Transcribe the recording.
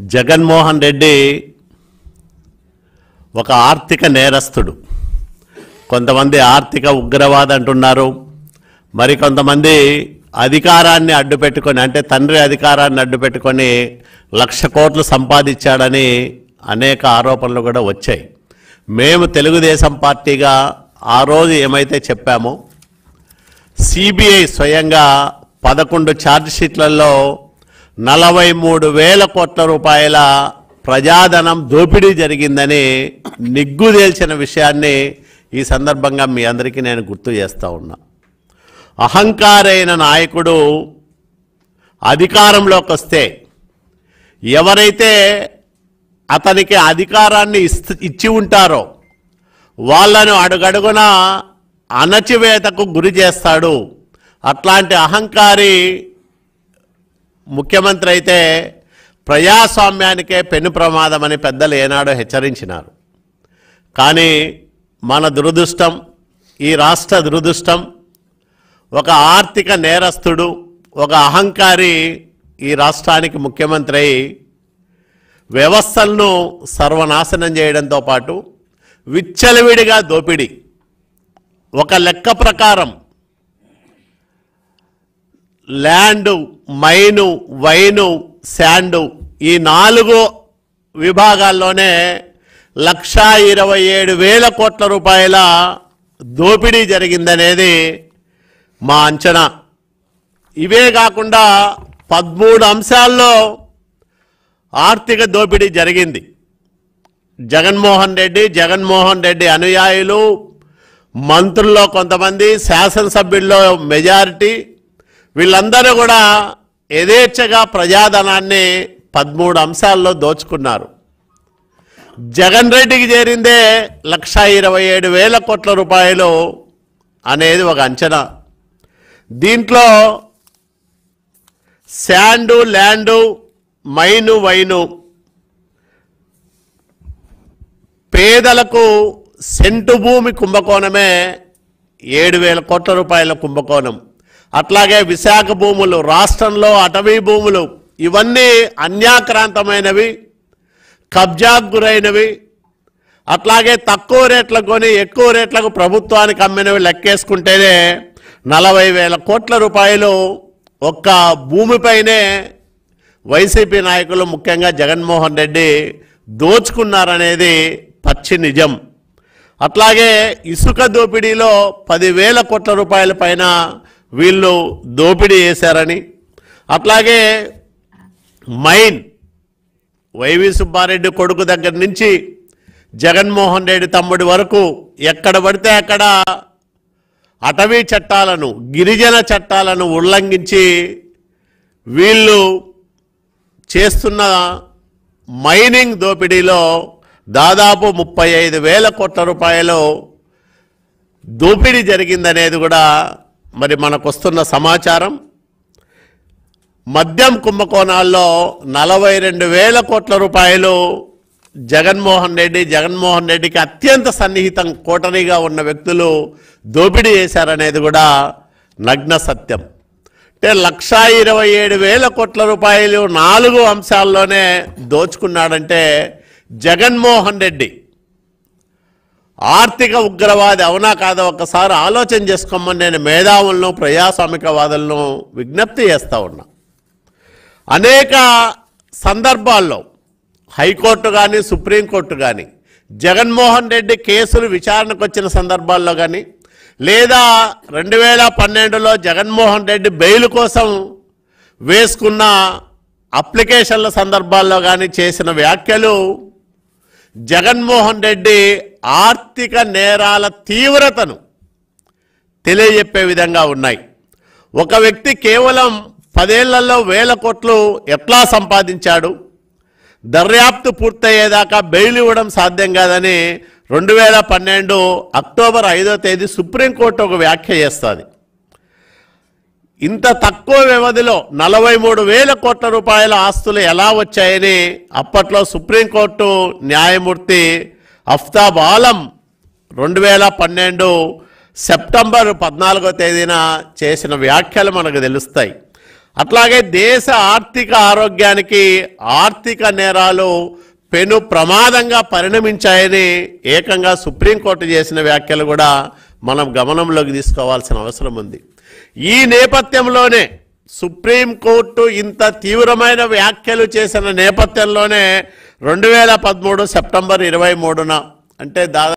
జగన్మోహన్ రెడ్డి ఒక ఆర్థిక నేరస్తుడు కొంతమంది ఆర్థిక ఉగ్రవాద అంటున్నారు మరి కొంతమంది అధికారాన్ని అడ్డు పెట్టుకొని అంటే తండ్రి అధికారాన్ని అడ్డు పెట్టుకొని లక్ష కోట్లు సంపాదించాడని అనేక ఆరోపణలు కూడా వచ్చాయి మేము తెలుగుదేశం పార్టీగా ఆ రోజు ఏమైతే చెప్పామో సిబిఐ స్వయంగా పదకొండు ఛార్జ్ షీట్లలో నలభై మూడు వేల కోట్ల రూపాయల ప్రజాధనం దోపిడీ జరిగిందని నిగ్గుదేల్చిన విషయాన్ని ఈ సందర్భంగా మీ అందరికీ నేను గుర్తు చేస్తూ ఉన్నా అహంకారైన నాయకుడు అధికారంలోకి వస్తే ఎవరైతే అతనికి అధికారాన్ని ఇస్త్ ఇచ్చి ఉంటారో వాళ్ళను అడుగడుగున అణచివేతకు గురి చేస్తాడు అట్లాంటి అహంకారి ముఖ్యమంత్రి అయితే ప్రజాస్వామ్యానికే పెను ప్రమాదమని పెద్దలు ఏనాడో హెచ్చరించినారు కానీ మన దురదృష్టం ఈ రాష్ట్ర దురదృష్టం ఒక ఆర్థిక నేరస్తుడు ఒక అహంకారి ఈ రాష్ట్రానికి ముఖ్యమంత్రి అయి వ్యవస్థలను సర్వనాశనం చేయడంతో పాటు విచ్చలవిడిగా దోపిడీ ఒక లెక్క ప్రకారం ల్యాండు మైను వైను శాండు ఈ నాలుగు విభాగాల్లోనే లక్షా ఇరవై ఏడు వేల కోట్ల రూపాయల దోపిడీ జరిగిందనేది మా అంచనా ఇవే కాకుండా పదమూడు అంశాల్లో ఆర్థిక దోపిడీ జరిగింది జగన్మోహన్ రెడ్డి జగన్మోహన్ రెడ్డి అనుయాయులు మంత్రుల్లో కొంతమంది శాసనసభ్యుల్లో మెజారిటీ వీళ్ళందరూ కూడా యథేచ్ఛగా ప్రజాధనాన్ని పదమూడు అంశాల్లో దోచుకున్నారు జగన్ రెడ్డికి చేరిందే లక్ష ఇరవై ఏడు వేల కోట్ల రూపాయలు అనేది ఒక అంచనా దీంట్లో శాండు ల్యాండు మైను వైను పేదలకు సెంటు భూమి కుంభకోణమే ఏడు వేల కోట్ల రూపాయల కుంభకోణం అట్లాగే విశాఖ భూములు రాష్ట్రంలో అటవీ భూములు ఇవన్నీ అన్యాక్రాంతమైనవి కబ్జాకు గురైనవి అట్లాగే తక్కువ రేట్లకు కొని ఎక్కువ రేట్లకు ప్రభుత్వానికి అమ్మినవి లెక్కేసుకుంటేనే నలభై వేల కోట్ల రూపాయలు ఒక్క భూమిపైనే వైసీపీ నాయకులు ముఖ్యంగా జగన్మోహన్ రెడ్డి దోచుకున్నారనేది పచ్చి నిజం అట్లాగే ఇసుక దోపిడీలో పదివేల కోట్ల రూపాయల పైన వీళ్ళు దోపిడీ చేశారని అట్లాగే మైన్ వైవి సుబ్బారెడ్డి కొడుకు దగ్గర నుంచి జగన్మోహన్ రెడ్డి తమ్ముడి వరకు ఎక్కడ పడితే అక్కడ అటవీ చట్టాలను గిరిజన చట్టాలను ఉల్లంఘించి వీళ్ళు చేస్తున్న మైనింగ్ దోపిడీలో దాదాపు ముప్పై ఐదు వేల కోట్ల రూపాయలు దోపిడీ జరిగిందనేది కూడా మరి మనకు వస్తున్న సమాచారం మద్యం కుంభకోణాల్లో నలభై రెండు వేల కోట్ల రూపాయలు జగన్మోహన్ రెడ్డి జగన్మోహన్ రెడ్డికి అత్యంత సన్నిహితం కోటరీగా ఉన్న వ్యక్తులు దోపిడీ చేశారనేది కూడా నగ్న సత్యం అంటే లక్షా ఇరవై ఏడు వేల కోట్ల రూపాయలు నాలుగు అంశాల్లోనే దోచుకున్నాడంటే జగన్మోహన్ రెడ్డి ఆర్థిక ఉగ్రవాది అవునా కాదా ఒకసారి ఆలోచన చేసుకోమని నేను మేధావులను ప్రజాస్వామికవాదులను విజ్ఞప్తి చేస్తా ఉన్నా అనేక సందర్భాల్లో హైకోర్టు కానీ సుప్రీంకోర్టు కానీ జగన్మోహన్ రెడ్డి కేసులు విచారణకు వచ్చిన సందర్భాల్లో కానీ లేదా రెండు వేల పన్నెండులో జగన్మోహన్ రెడ్డి బెయిల్ కోసం వేసుకున్న అప్లికేషన్ల సందర్భాల్లో కానీ చేసిన వ్యాఖ్యలు జగన్మోహన్ రెడ్డి ఆర్థిక నేరాల తీవ్రతను తెలియజెప్పే విధంగా ఉన్నాయి ఒక వ్యక్తి కేవలం పదేళ్లలో వేల కోట్లు ఎట్లా సంపాదించాడు దర్యాప్తు పూర్తయ్యేదాకా బెయిల్ ఇవ్వడం సాధ్యం కాదని రెండు వేల పన్నెండు అక్టోబర్ ఐదో తేదీ సుప్రీంకోర్టు ఒక వ్యాఖ్య చేస్తుంది ఇంత తక్కువ వ్యవధిలో నలభై మూడు వేల కోట్ల రూపాయల ఆస్తులు ఎలా వచ్చాయని అప్పట్లో సుప్రీంకోర్టు న్యాయమూర్తి అఫ్తాబ్ ఆలం రెండు వేల పన్నెండు సెప్టెంబర్ పద్నాలుగో తేదీన చేసిన వ్యాఖ్యలు మనకు తెలుస్తాయి అట్లాగే దేశ ఆర్థిక ఆరోగ్యానికి ఆర్థిక నేరాలు పెను ప్రమాదంగా పరిణమించాయని ఏకంగా సుప్రీంకోర్టు చేసిన వ్యాఖ్యలు కూడా మనం గమనంలోకి తీసుకోవాల్సిన అవసరం ఉంది ఈ నేపథ్యంలోనే సుప్రీంకోర్టు ఇంత తీవ్రమైన వ్యాఖ్యలు చేసిన నేపథ్యంలోనే రెండు వేల పదమూడు సెప్టెంబర్ ఇరవై మూడున అంటే దాదాపు